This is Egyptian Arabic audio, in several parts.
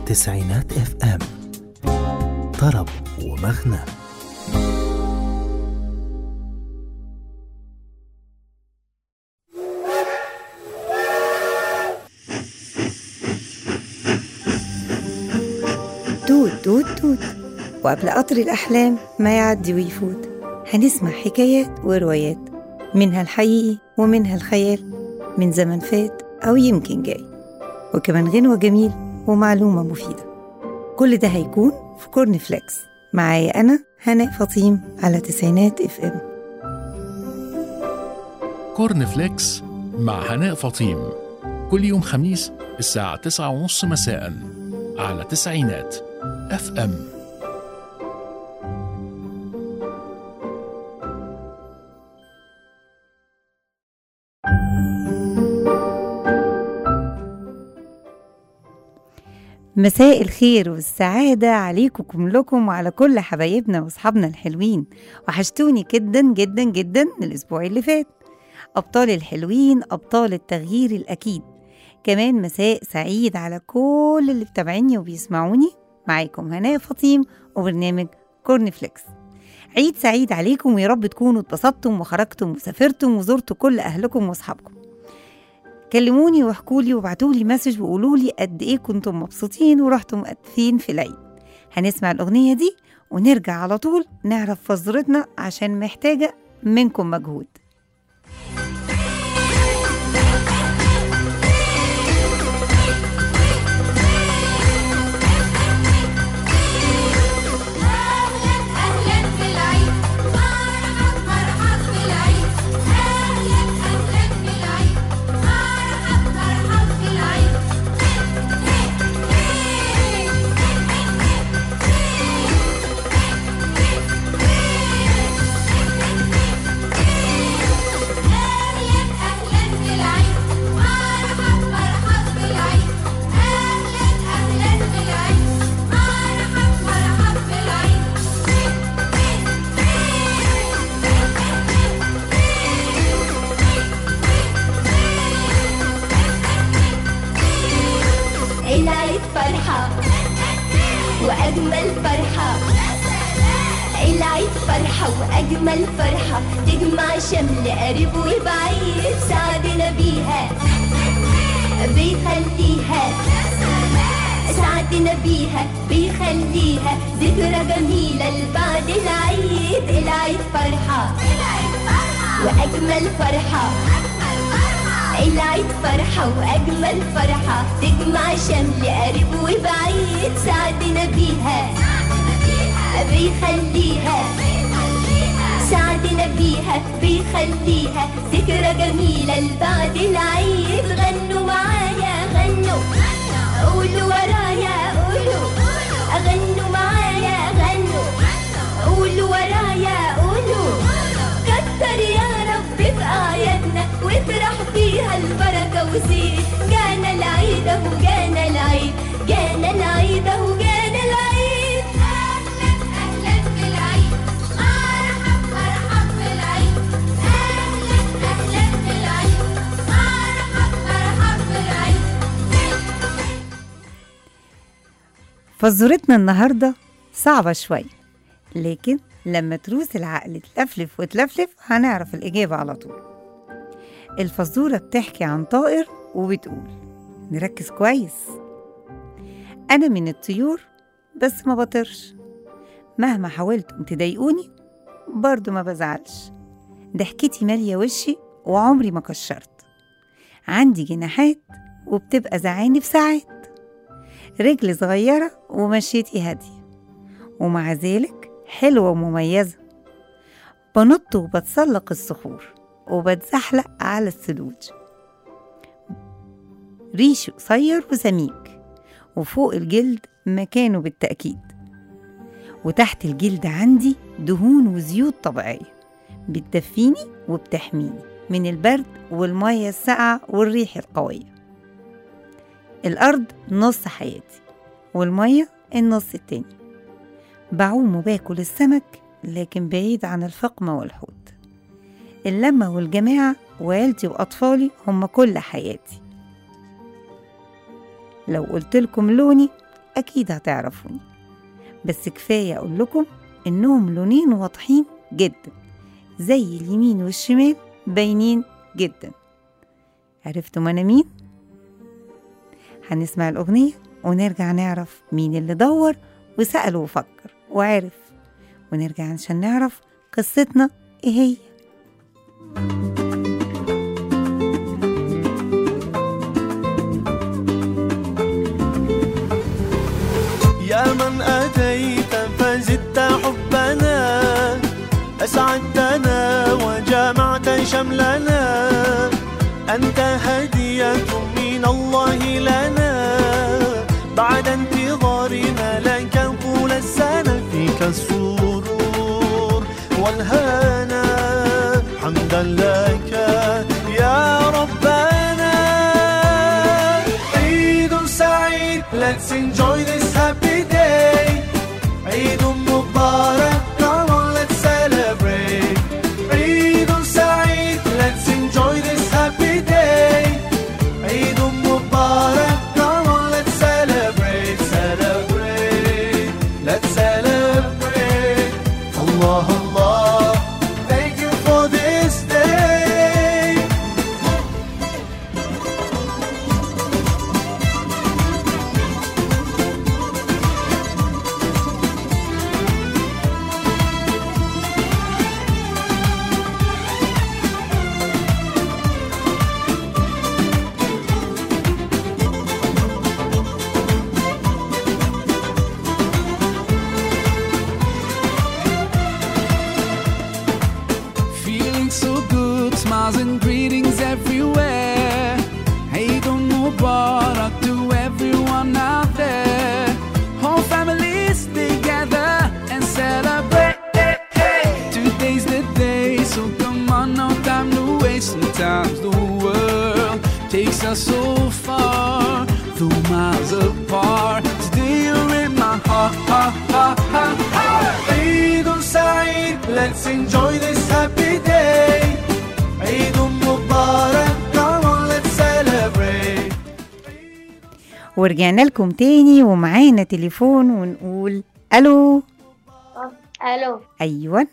تسعينات اف ام طرب ومغنى توت توت توت وقبل قطر الأحلام ما يعدي ويفوت هنسمع حكايات وروايات منها الحقيقي ومنها الخيال من زمن فات أو يمكن جاي وكمان غنوة جميل ومعلومة مفيدة كل ده هيكون في كورن فليكس معايا أنا هناء فطيم على تسعينات اف ام كورن فليكس مع هناء فطيم كل يوم خميس الساعة تسعة ونص مساء على تسعينات اف ام مساء الخير والسعادة عليكم كلكم وعلى كل حبايبنا واصحابنا الحلوين وحشتوني جدا جدا جدا من الأسبوع اللي فات أبطال الحلوين أبطال التغيير الأكيد كمان مساء سعيد على كل اللي بتابعيني وبيسمعوني معاكم هناء فطيم وبرنامج كورن فليكس عيد سعيد عليكم ويا رب تكونوا اتبسطتم وخرجتم وسافرتم وزرتوا كل أهلكم وأصحابكم كلموني واحكوا لي وابعتوا لي مسج وقولوا لي قد ايه كنتم مبسوطين ورحتم قد فين في العيد هنسمع الأغنية دي ونرجع على طول نعرف فزورتنا عشان محتاجة منكم مجهود أهلا أهلا بالعيد مرحب مرحب بالعيد أهلا أهلا بالعيد مرحب مرحب بالعيد أهلا أهلا بالعيد مرحب مرحب بالعيد أهلا أهلا بالعيد مرحب مرحب بالعيد العيد فرحة وأجمل فرحة العيد فرحة وأجمل فرحة تجمع شمل قريب وبعيد سعدنا بيها بيخليها سعدنا بيها بيخليها ذكرى جميلة لبعد العيد العيد فرحة وأجمل فرحة العيد فرحة وأجمل فرحة تجمع شمل قريب وبعيد سعدنا بيها بيخليها سعدنا بيها بيخليها ذكرى جميلة لبعد العيد غنوا معايا غنوا قولوا ورايا قولوا غنوا معايا غنوا قولوا ورايا قولوا كتر يا رب في أعيادنا وافرح فيها البركة وزيد جانا العيد أهو جانا العيد جانا العيد أهو جانا العيد أهلا أهلا بالعيد مرحب مرحب بالعيد أهلا أهلا بالعيد مرحب مرحب بالعيد فزورتنا النهاردة صعبة شوية لكن لما تروس العقل تلفلف وتلفلف هنعرف الإجابة على طول الفزورة بتحكي عن طائر وبتقول نركز كويس أنا من الطيور بس ما بطرش مهما حاولتم تضايقوني برضو ما بزعلش ضحكتي مالية وشي وعمري ما كشرت عندي جناحات وبتبقى زعاني في ساعات رجل صغيرة ومشيتي هادية ومع ذلك حلوة ومميزة بنط وبتسلق الصخور وبتزحلق على الثلوج ريشي قصير وسميك وفوق الجلد مكانه بالتأكيد وتحت الجلد عندي دهون وزيوت طبيعية بتدفيني وبتحميني من البرد والمية الساقعة والريح القوية الأرض نص حياتي والمية النص التاني بعوم وباكل السمك لكن بعيد عن الفقمة والحوت اللمة والجماعة وعيلتي وأطفالي هم كل حياتي لو قلت لكم لوني أكيد هتعرفوني بس كفاية أقول لكم إنهم لونين واضحين جدا زي اليمين والشمال باينين جدا عرفتم أنا مين؟ هنسمع الأغنية ونرجع نعرف مين اللي دور وسأل وفكر وعرف ونرجع عشان نعرف قصتنا إيه هي يا من أتيت فزدت حبنا أسعدتنا وجمعت شملنا أنت هدية من الله لنا بعد انتظارنا لك طول السنة فيك السرور والهنا حمدا لك يا ربنا عيد سعيد Let's enjoy this happy day عيد مبارك Come on let's celebrate عيد سعيد Let's enjoy this happy day عيد مبارك Come on let's celebrate Celebrate Let's celebrate Allah Allah Thank you for this day Feeling so good, smiles and greetings everywhere. Eid Mubarak to everyone out there. Whole families together and celebrate. Today's the day, so come on, no time to waste. Sometimes the world takes us so far, though miles apart. Today you're in my heart, heart, heart, heart, heart. عيد سعيد Let's enjoy this happy day عيد مبارك Come on let's celebrate ورجعنا لكم تاني ومعانا تليفون ونقول ألو الو أيوة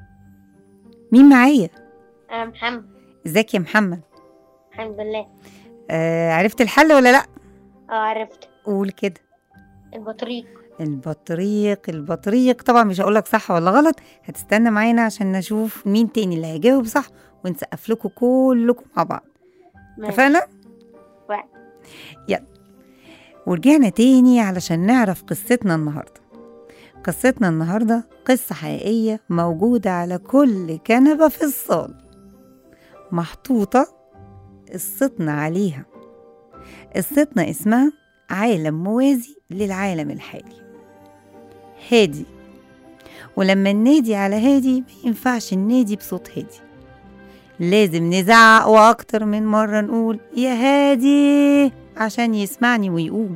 مين معايا؟ انا محمد ازيك يا محمد؟ الحمد لله آه عرفت الحل ولا لأ؟ اه عرفت قول كده البطريق البطريق البطريق طبعا مش هقولك صح ولا غلط هتستنى معانا عشان نشوف مين تاني اللي هيجاوب صح ونسقف لكم كلكم مع بعض ماشي. اتفقنا؟ واحد. يلا ورجعنا تاني علشان نعرف قصتنا النهاردة قصتنا النهاردة قصة حقيقية موجودة على كل كنبة في الصالة محطوطة قصتنا عليها قصتنا اسمها عالم موازي للعالم الحالي هادي ولما ننادي على هادي ما ينفعش ننادي بصوت هادي لازم نزعق واكتر من مرة نقول يا هادي عشان يسمعني ويقوم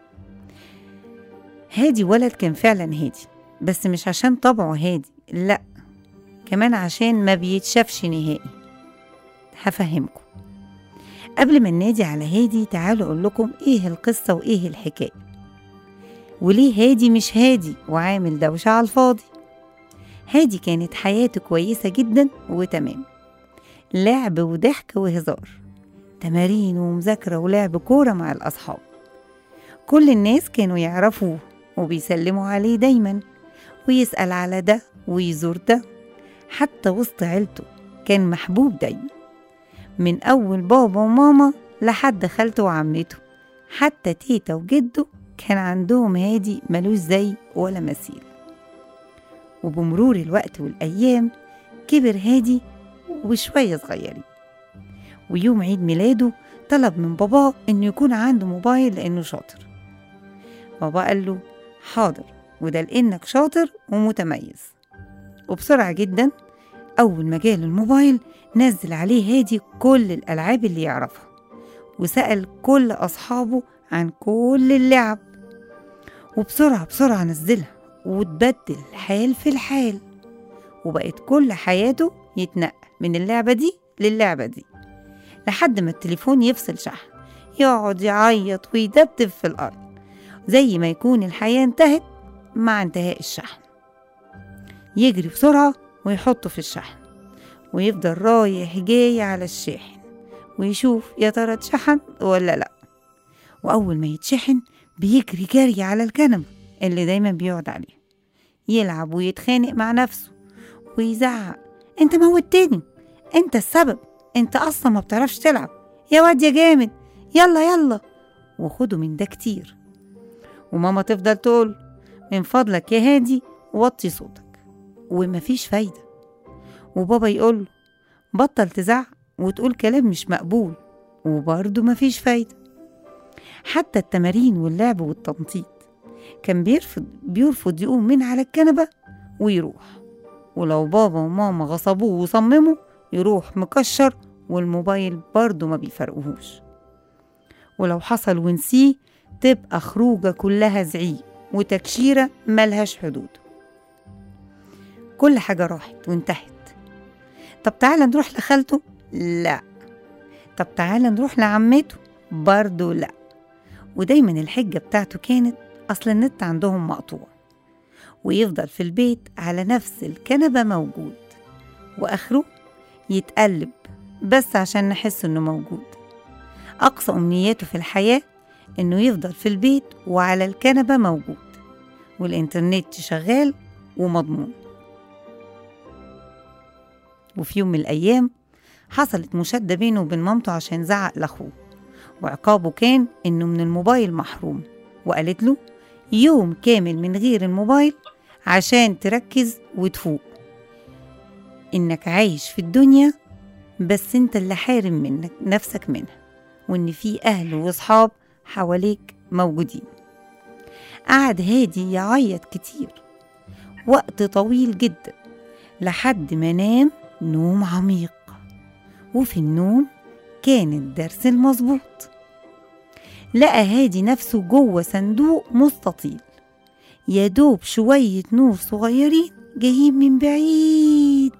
هادي ولد كان فعلا هادي بس مش عشان طبعه هادي لا كمان عشان ما بيتشافش نهائي هفهمكم قبل ما ننادي على هادي تعالوا اقول لكم ايه القصة وايه الحكاية وليه هادي مش هادي وعامل دوشة على الفاضي هادي كانت حياته كويسة جدا وتمام لعب وضحك وهزار تمارين ومذاكرة ولعب كورة مع الأصحاب كل الناس كانوا يعرفوه وبيسلموا عليه دايما ويسأل على ده ويزور ده حتى وسط عيلته كان محبوب دايما من أول بابا وماما لحد خالته وعمته حتى تيتا وجده كان عندهم هادي ملوش زي ولا مثيل وبمرور الوقت والأيام كبر هادي وشوية صغيرين ويوم عيد ميلاده طلب من باباه إنه يكون عنده موبايل لأنه شاطر بابا قال له حاضر وده لأنك شاطر ومتميز وبسرعة جدا أول ما جاله الموبايل نزل عليه هادي كل الألعاب اللي يعرفها وسأل كل أصحابه عن كل اللعب وبسرعة بسرعة نزلها وتبدل حال في الحال وبقت كل حياته يتنقل من اللعبة دي للعبة دي لحد ما التليفون يفصل شحن يقعد يعيط ويدبدب في الأرض زي ما يكون الحياة انتهت مع انتهاء الشحن يجري بسرعة ويحطه في الشحن ويفضل رايح جاي على الشاحن ويشوف يا ترى اتشحن ولا لأ وأول ما يتشحن بيجري جري على الكنبة اللي دايما بيقعد عليها يلعب ويتخانق مع نفسه ويزعق انت موتني انت السبب انت اصلا ما بتعرفش تلعب يا واد يا جامد يلا يلا وخده من ده كتير وماما تفضل تقول من فضلك يا هادي وطي صوتك ومفيش فايدة وبابا يقول بطل تزعق وتقول كلام مش مقبول وبرضه مفيش فايدة حتى التمارين واللعب والتنطيط كان بيرفض بيرفض يقوم من على الكنبة ويروح ولو بابا وماما غصبوه وصمموا يروح مكشر والموبايل برضه ما بيفرقوهوش ولو حصل ونسيه تبقى خروجة كلها زعيق وتكشيرة ملهاش حدود كل حاجة راحت وانتهت طب تعالى نروح لخالته لا طب تعالى نروح لعمته برضه لا ودايما الحجة بتاعته كانت أصل النت عندهم مقطوع ويفضل في البيت على نفس الكنبة موجود وآخره يتقلب بس عشان نحس إنه موجود أقصى أمنياته في الحياة إنه يفضل في البيت وعلى الكنبة موجود والإنترنت شغال ومضمون وفي يوم من الأيام حصلت مشادة بينه وبين مامته عشان زعق لأخوه وعقابه كان إنه من الموبايل محروم وقالت له يوم كامل من غير الموبايل عشان تركز وتفوق إنك عايش في الدنيا بس انت اللي حارم منك نفسك منها وإن في أهل وأصحاب حواليك موجودين قعد هادي يعيط كتير وقت طويل جدا لحد ما نام نوم عميق وفي النوم كان الدرس المظبوط لقى هادي نفسه جوه صندوق مستطيل يا دوب شوية نور صغيرين جايين من بعيد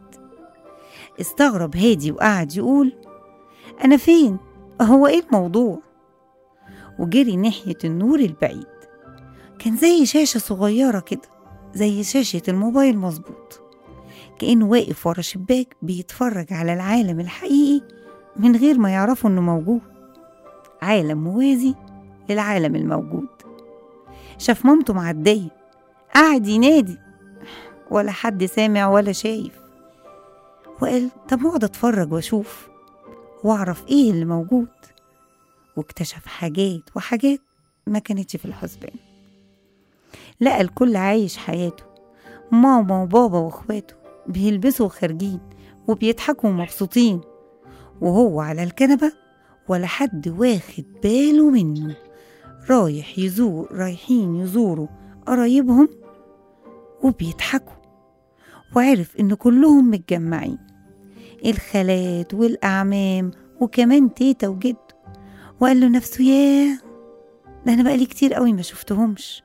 استغرب هادي وقعد يقول أنا فين؟ هو إيه الموضوع؟ وجري ناحية النور البعيد كان زي شاشة صغيرة كده زي شاشة الموبايل مظبوط كأنه واقف ورا شباك بيتفرج على العالم الحقيقي من غير ما يعرفوا إنه موجود عالم موازي للعالم الموجود شاف مامته معدية قعد ينادي ولا حد سامع ولا شايف وقال طب اقعد اتفرج واشوف واعرف ايه اللي موجود واكتشف حاجات وحاجات ما كانتش في الحسبان لقى الكل عايش حياته ماما وبابا واخواته بيلبسوا وخارجين وبيضحكوا ومبسوطين وهو على الكنبة ولا حد واخد باله منه رايح يزور رايحين يزوروا قرايبهم وبيضحكوا وعرف إن كلهم متجمعين الخالات والأعمام وكمان تيتا وجد وقال له نفسه ياه ده أنا بقالي كتير قوي ما شفتهمش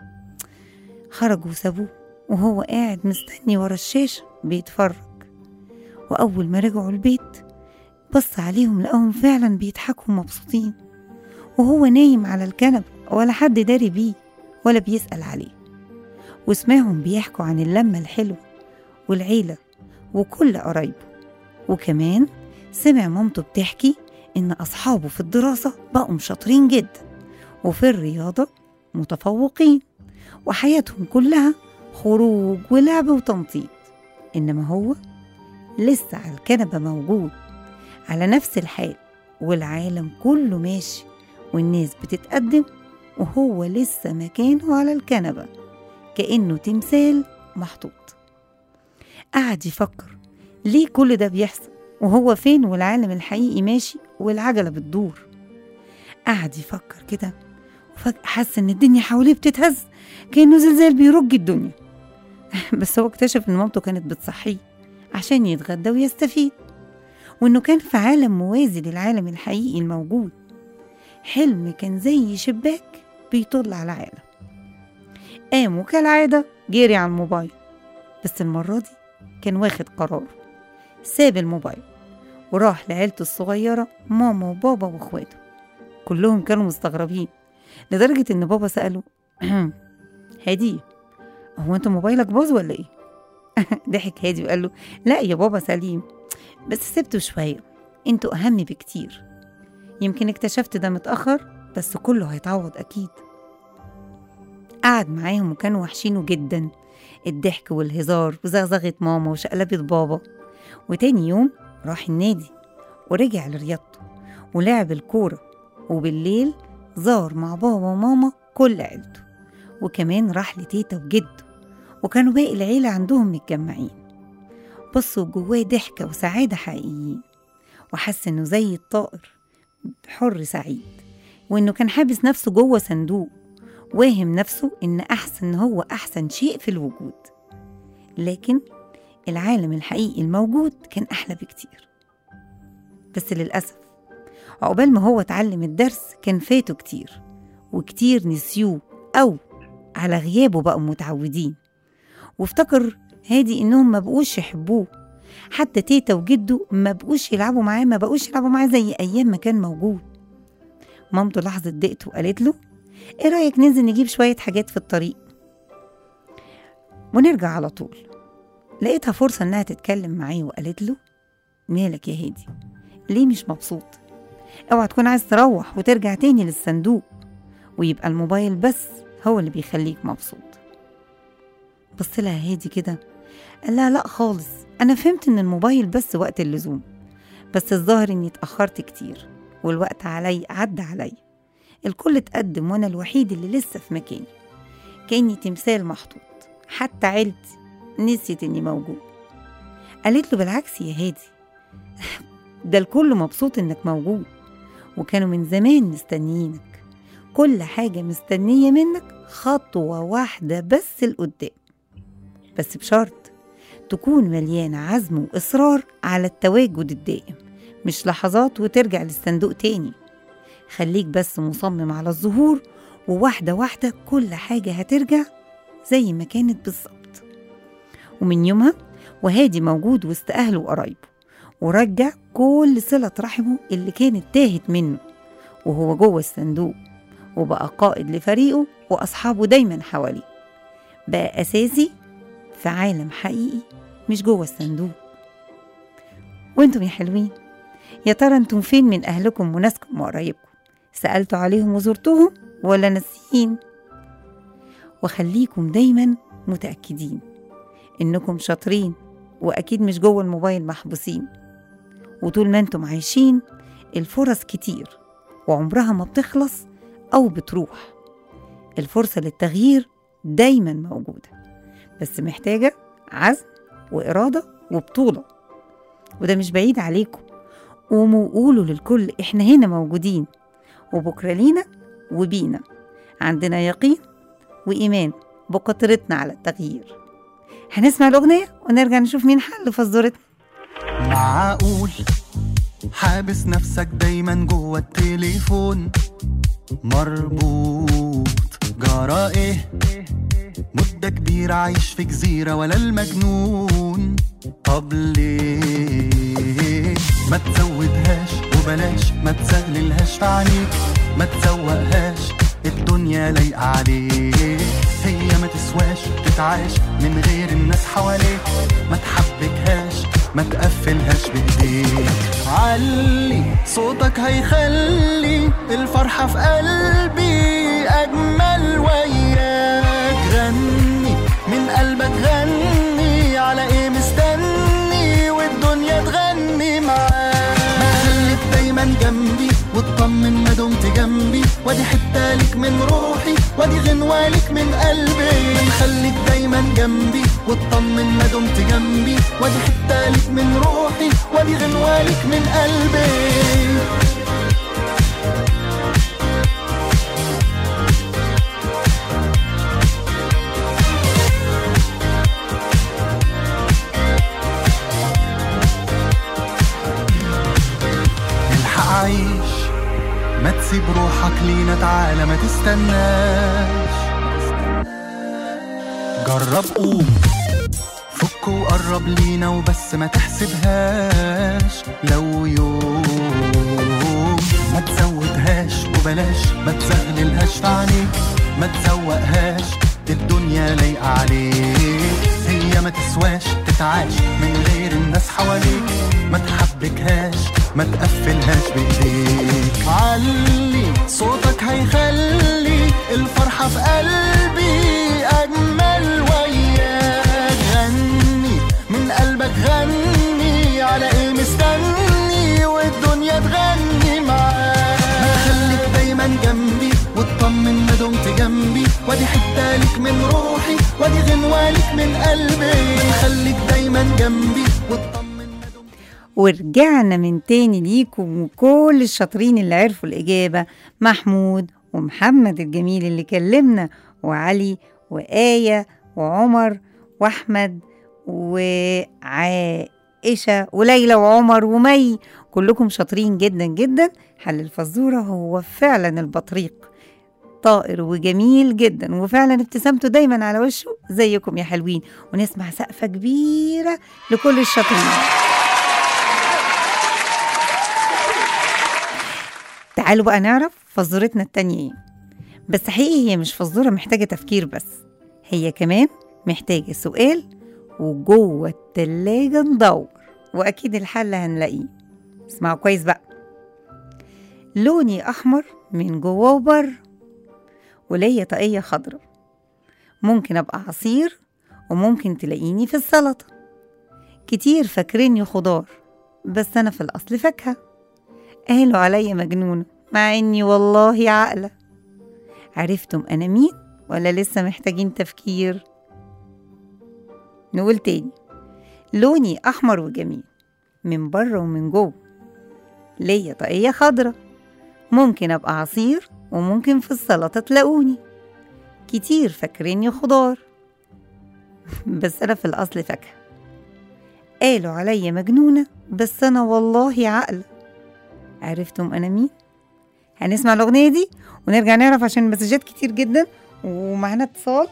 خرجوا وسابوه وهو قاعد مستني ورا الشاشة بيتفرج وأول ما رجعوا البيت بص عليهم لقاهم فعلا بيضحكوا ومبسوطين وهو نايم على الكنبة ولا حد داري بيه ولا بيسأل عليه وسمعهم بيحكوا عن اللمة الحلوة والعيلة وكل قرايبه وكمان سمع مامته بتحكي إن أصحابه في الدراسة بقوا شاطرين جدا وفي الرياضة متفوقين وحياتهم كلها خروج ولعب وتنطيط إنما هو لسه على الكنبة موجود على نفس الحال والعالم كله ماشي والناس بتتقدم وهو لسه مكانه على الكنبة كأنه تمثال محطوط قعد يفكر ليه كل ده بيحصل وهو فين والعالم الحقيقي ماشي والعجلة بتدور قعد يفكر كده وفجأة حس إن الدنيا حواليه بتتهز كأنه زلزال بيرج الدنيا بس هو اكتشف إن مامته كانت بتصحيه عشان يتغدى ويستفيد وإنه كان في عالم موازي للعالم الحقيقي الموجود حلم كان زي شباك بيطل على عالم قام وكالعادة جري على الموبايل بس المرة دي كان واخد قرار ساب الموبايل وراح لعيلته الصغيرة ماما وبابا واخواته كلهم كانوا مستغربين لدرجة إن بابا سأله هادي هو أنت موبايلك باظ ولا إيه؟ ضحك هادي وقال له لا يا بابا سليم بس سبته شوية انتوا أهم بكتير يمكن اكتشفت ده متأخر بس كله هيتعوض أكيد قعد معاهم وكانوا وحشينه جدا الضحك والهزار وزغزغة ماما وشقلبة بابا وتاني يوم راح النادي ورجع لرياضته ولعب الكورة وبالليل زار مع بابا وماما كل عيلته وكمان راح لتيتا وجده وكانوا باقي العيلة عندهم متجمعين بصوا جواه ضحكة وسعادة حقيقيين وحس إنه زي الطائر حر سعيد وإنه كان حابس نفسه جوه صندوق واهم نفسه إن أحسن هو أحسن شيء في الوجود لكن العالم الحقيقي الموجود كان أحلى بكتير بس للأسف عقبال ما هو اتعلم الدرس كان فاته كتير وكتير نسيوه أو على غيابه بقوا متعودين وافتكر هادي إنهم ما بقوش يحبوه حتى تيتا وجده ما بقوش يلعبوا معاه ما بقوش يلعبوا معاه زي أيام ما كان موجود مامته لاحظت ضيقته وقالت له ايه رأيك ننزل نجيب شوية حاجات في الطريق ونرجع على طول لقيتها فرصة إنها تتكلم معاه وقالت له مالك يا هادي ليه مش مبسوط اوعى تكون عايز تروح وترجع تاني للصندوق ويبقى الموبايل بس هو اللي بيخليك مبسوط بص لها هادي كده قال لها لا خالص انا فهمت ان الموبايل بس وقت اللزوم بس الظاهر اني اتاخرت كتير والوقت علي عدى علي الكل اتقدم وانا الوحيد اللي لسه في مكاني كاني تمثال محطوط حتى عيلتي نسيت اني موجود قالت له بالعكس يا هادي ده الكل مبسوط انك موجود وكانوا من زمان مستنيينك كل حاجة مستنية منك خطوة واحدة بس لقدام بس بشرط تكون مليانة عزم وإصرار على التواجد الدائم مش لحظات وترجع للصندوق تاني خليك بس مصمم على الظهور وواحدة واحدة كل حاجة هترجع زي ما كانت بالظبط ومن يومها وهادي موجود وسط أهله وقرايبه ورجع كل صلة رحمه اللي كانت تاهت منه وهو جوه الصندوق وبقى قائد لفريقه وأصحابه دايما حواليه بقى أساسي في عالم حقيقي مش جوه الصندوق وانتم يا حلوين يا ترى انتم فين من أهلكم وناسكم وقرايبكم سألتوا عليهم وزرتوهم ولا ناسيين وخليكم دايما متأكدين إنكم شاطرين وأكيد مش جوه الموبايل محبوسين وطول ما انتم عايشين الفرص كتير وعمرها ما بتخلص أو بتروح الفرصة للتغيير دايما موجودة بس محتاجة عزم وإرادة وبطولة وده مش بعيد عليكم قوموا وقولوا للكل إحنا هنا موجودين وبكرة لينا وبينا عندنا يقين وإيمان بقدرتنا على التغيير هنسمع الأغنية ونرجع نشوف مين حل فزورتنا معقول حابس نفسك دايما جوه التليفون مربوط جرى ايه مدة كبيرة عايش في جزيرة ولا المجنون طب ليه ما تزودهاش وبلاش ما تسهللهاش في عينيك ما تزوقهاش الدنيا لايقة عليك هي ما تسواش تتعاش من غير الناس حواليك ما تحبكهاش ما تقفلهاش بايديك علي صوتك هيخلي الفرحة في قلبي أجمل وياك غني من قلبك غني على ايه مستني والدنيا تغني معاك خليك دايما جنبي واطمن ما دمت جنبي وادي حتة لك من روحي وادي غنوة لك من قلبي خليك دايما جنبي واطمن ما دمت جنبي وادي حتة لك من روحي وادي غنوة لك من قلبي الحق عيش ما تسيب روحك لينا تعالى ما تستناش جرب قوم فك وقرب لينا وبس ما تحسبهاش لو يوم ما تزودهاش وبلاش ما تزغللهاش في عينيك ما تزوقهاش الدنيا لايقة عليك هي ما تسواش تتعاش من غير الناس حواليك ما تحبكهاش ما تقفلهاش بايديك علي صوتك هيخلي الفرحة في قلبي أجمل وياك غني من قلبك غني على ايه مستني والدنيا تغني معاك خليك دايما جنبي واطمن ما دمت جنبي وادي حته لك من روحي وادي غنوه لك من قلبي خليك دايما جنبي واطمن ما دمت ورجعنا من تاني ليكم وكل الشاطرين اللي عرفوا الإجابة محمود ومحمد الجميل اللي كلمنا وعلي وآية وعمر وأحمد وعائشة وليلى وعمر ومي كلكم شاطرين جدا جدا حل الفزورة هو فعلا البطريق طائر وجميل جدا وفعلا ابتسامته دايما على وشه زيكم يا حلوين ونسمع سقفة كبيرة لكل الشاطرين تعالوا بقى نعرف فزورتنا التانية ايه بس حقيقي هي مش فزورة محتاجة تفكير بس هي كمان محتاجة سؤال وجوه التلاجة ندور وأكيد الحل هنلاقيه اسمعوا كويس بقى لوني أحمر من جوه وبره وليا طاقية خضرا ممكن أبقى عصير وممكن تلاقيني في السلطة كتير فاكريني خضار بس أنا في الأصل فاكهة قالوا عليا مجنونة مع إني والله عاقلة عرفتم أنا مين ولا لسه محتاجين تفكير نقول تاني لوني أحمر وجميل من بره ومن جوه ليا طاقية خضرا ممكن أبقى عصير وممكن في السلطة تلاقوني كتير فاكريني خضار بس أنا في الأصل فاكهة قالوا عليا مجنونة بس أنا والله عاقلة عرفتم أنا مين؟ هنسمع الأغنية دي ونرجع نعرف عشان المسجات كتير جدا ومعانا اتصال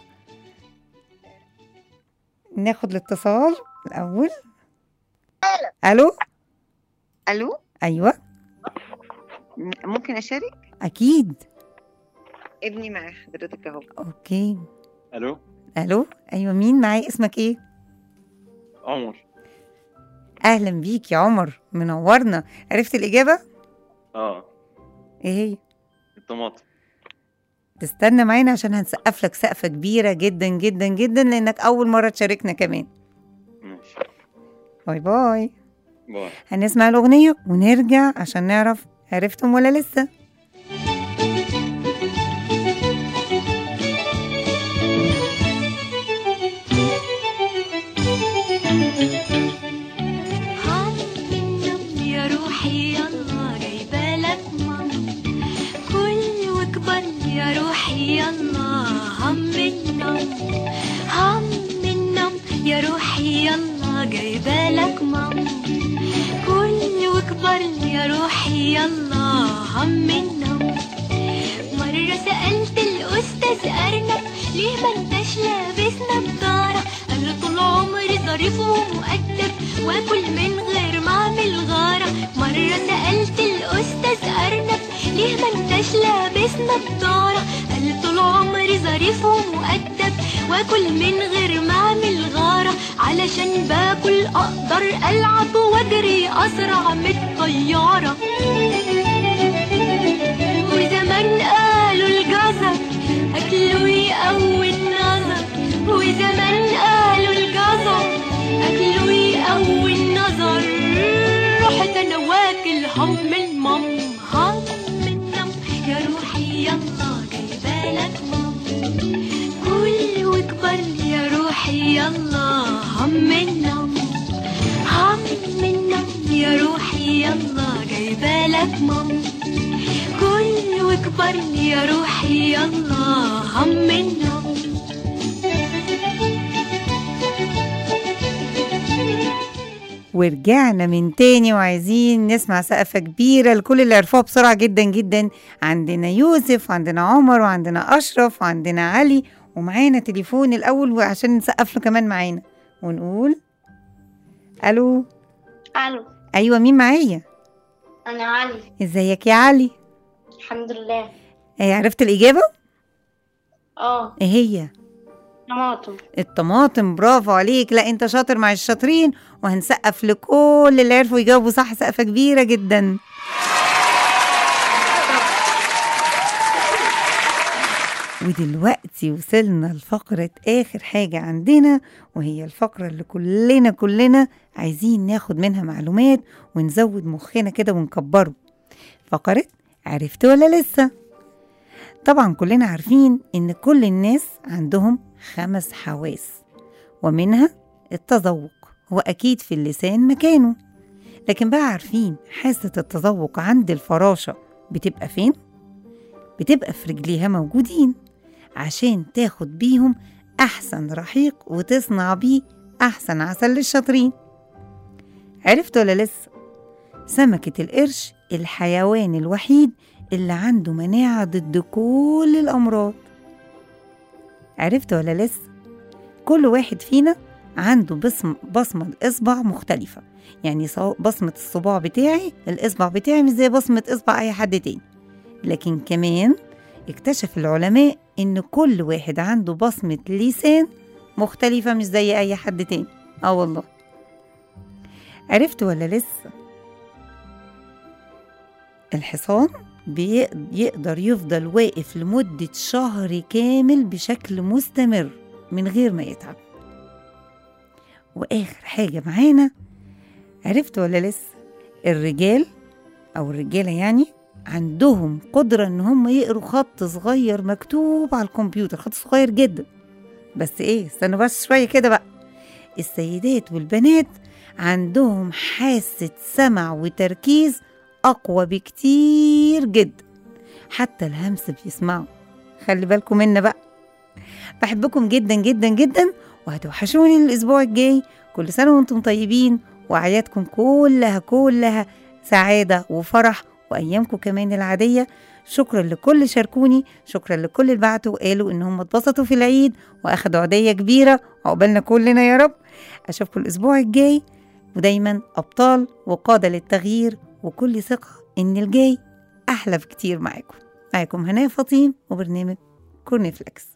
ناخد الاتصال الأول ألو الو أيوة م- ممكن اشارك أكيد ابني مع حضرتك اهو أوكي الو ألو أيوة مين معايا اسمك إيه؟ عمر أهلا بيك يا عمر منورنا عرفت الإجابة؟ اه إيه هي؟ الطماطم تستنى معانا عشان هنسقف لك سقفة كبيرة جدا جدا جدا لأنك أول مرة تشاركنا كمان ماشي باي باي باي هنسمع الأغنية ونرجع عشان نعرف عرفتم ولا لسه هم النوم يا روحي يلا جايبالك ماما كل وكبر يا روحي يلا هم النوم هم النوم يا روحي يلا جايبالك ماما كل وكبر يا روحي يلا هم النوم مرة سألت الأستاذ أرنب ليه ما انتش لابس نضارة قال له طول عمري ظريف ومؤدب واكل من غير ما اعمل غارة مرة سألت الأستاذ أرنب ليه ما انتش لابس نضارة قال له طول عمري ظريف ومؤدب واكل من غير ما اعمل غارة علشان باكل اقدر العب واجري اسرع من الطيارة وزمان قالوا الجزر أكله يقوي النظر وزمان قالوا الجزر أكله يقوي النظر رحت أنا واكل هم المم هم النم يا روحي يلا جايبالك مم كل وكبر يا روحي يلا هم النم هم النم يا روحي يلا جايبالك مم كل وكبر يا روحي يلا هم النوم ورجعنا من تاني وعايزين نسمع سقفة كبيرة لكل اللي عرفوها بسرعة جدا جدا عندنا يوسف وعندنا عمر وعندنا أشرف وعندنا علي ومعانا تليفون الأول عشان نسقف له كمان معانا ونقول ألو الو أيوة مين معايا أنا علي ازيك يا علي الحمد لله ايه عرفت الإجابة؟ اه ايه هي؟ طماطم الطماطم برافو عليك لا انت شاطر مع الشاطرين وهنسقف لكل اللي عرفوا يجاوبوا صح سقفة كبيرة جدا ودلوقتي وصلنا لفقرة آخر حاجة عندنا وهي الفقرة اللي كلنا كلنا عايزين ناخد منها معلومات ونزود مخنا كده ونكبره فقرة عرفت ولا لسه؟ طبعا كلنا عارفين إن كل الناس عندهم خمس حواس ومنها التذوق هو أكيد في اللسان مكانه لكن بقى عارفين حاسة التذوق عند الفراشة بتبقى فين؟ بتبقى في رجليها موجودين عشان تاخد بيهم أحسن رحيق وتصنع بيه أحسن عسل للشاطرين عرفت ولا لسه؟ سمكة القرش الحيوان الوحيد اللي عنده مناعة ضد كل الأمراض عرفت ولا لسه؟ كل واحد فينا عنده بصم بصمة إصبع مختلفة يعني صو- بصمة الصباع بتاعي الإصبع بتاعي مش زي بصمة إصبع أي حد تاني لكن كمان اكتشف العلماء إن كل واحد عنده بصمة لسان مختلفة مش زي أي حد تاني آه والله عرفت ولا لسه؟ الحصان بيقدر يفضل واقف لمدة شهر كامل بشكل مستمر من غير ما يتعب وآخر حاجة معانا عرفت ولا لسه الرجال أو الرجالة يعني عندهم قدرة إن هم يقروا خط صغير مكتوب على الكمبيوتر خط صغير جدا بس إيه استنوا بس شوية كده بقى السيدات والبنات عندهم حاسة سمع وتركيز أقوى بكتير جدا حتى الهمس بيسمعوا خلي بالكم منا بقى بحبكم جدا جدا جدا وهتوحشوني الأسبوع الجاي كل سنة وانتم طيبين وأعيادكم كلها كلها سعادة وفرح وأيامكم كمان العادية شكرا لكل شاركوني شكرا لكل اللي بعتوا وقالوا إن هم اتبسطوا في العيد وأخدوا عيدية كبيرة عقبالنا كلنا يا رب أشوفكم الأسبوع الجاي ودايما أبطال وقادة للتغيير وكل ثقة إن الجاي أحلى بكتير معاكم معاكم هناء فطيم وبرنامج كورنفلكس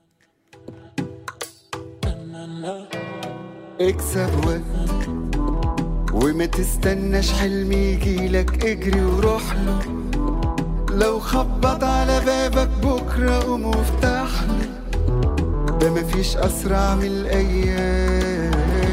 اكسب وقت وما تستناش حلم يجيلك اجري وروح له لو خبط على بابك بكرة قوم وافتح له ده مفيش أسرع من الأيام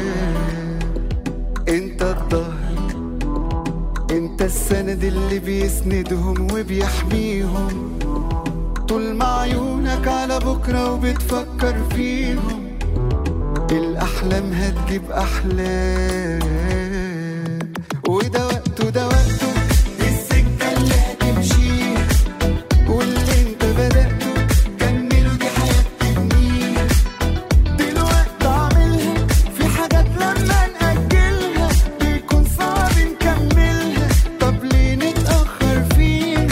انت الظهر انت السند اللي بيسندهم وبيحميهم طول ما عيونك على بكرة وبتفكر فيهم الأحلام هتجيب أحلام وده وقته ده وقته السكة اللي هتمشيها واللي انت بدأته كمله دي حياة تبنيها دلوقتي اعملها في حاجات لما نأجلها بيكون صعب نكملها طب ليه نتأخر فيها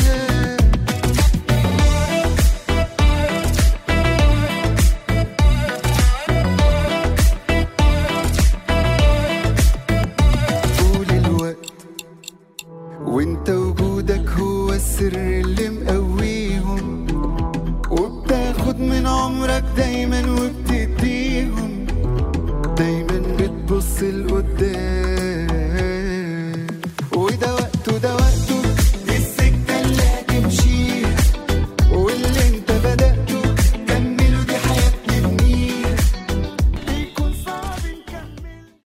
طول الوقت وانت وجودك هو السر اللي مقويهم وبتاخد من عمرك دايما وبتديهم دايما بتبص لقدام